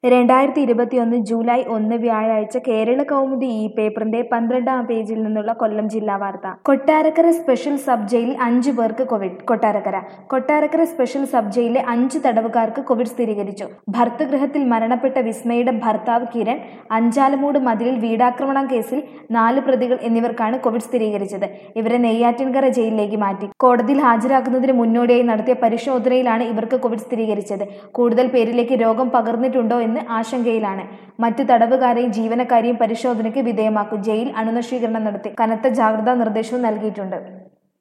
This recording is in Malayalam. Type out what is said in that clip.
രണ്ടായിരത്തി ഇരുപത്തിയൊന്ന് ജൂലൈ ഒന്ന് വ്യാഴാഴ്ച കേരള കൗമുദി ഈ പേപ്പറിന്റെ പന്ത്രണ്ടാം പേജിൽ നിന്നുള്ള കൊല്ലം ജില്ലാ വാർത്ത കൊട്ടാരക്കര സ്പെഷ്യൽ സബ് ജയിലിൽ അഞ്ചു പേർക്ക് covid Kottarakkara Kottarakkara special sub ജയിലിലെ അഞ്ച് തടവുകാർക്ക് കോവിഡ് സ്ഥിരീകരിച്ചു ഭർത്തൃഗൃഹത്തിൽ മരണപ്പെട്ട വിസ്മയുടെ ഭർത്താവ് കിരൺ അഞ്ചാലമൂട് മതിലിൽ വീടാക്രമണം കേസിൽ നാല് പ്രതികൾ എന്നിവർക്കാണ് കോവിഡ് സ്ഥിരീകരിച്ചത് ഇവരെ നെയ്യാറ്റിൻകര ജയിലിലേക്ക് മാറ്റി കോടതിയിൽ ഹാജരാക്കുന്നതിന് മുന്നോടിയായി നടത്തിയ പരിശോധനയിലാണ് ഇവർക്ക് കോവിഡ് സ്ഥിരീകരിച്ചത് കൂടുതൽ പേരിലേക്ക് രോഗം പകർന്നിട്ടുണ്ടോ എന്ന് ആശങ്കയിലാണ് മറ്റു തടവുകാരെയും ജീവനക്കാരെയും പരിശോധനയ്ക്ക് വിധേയമാക്കും ജയിൽ അണുനശീകരണം നടത്തി കനത്ത ജാഗ്രതാ നിർദ്ദേശവും നൽകിയിട്ടുണ്ട്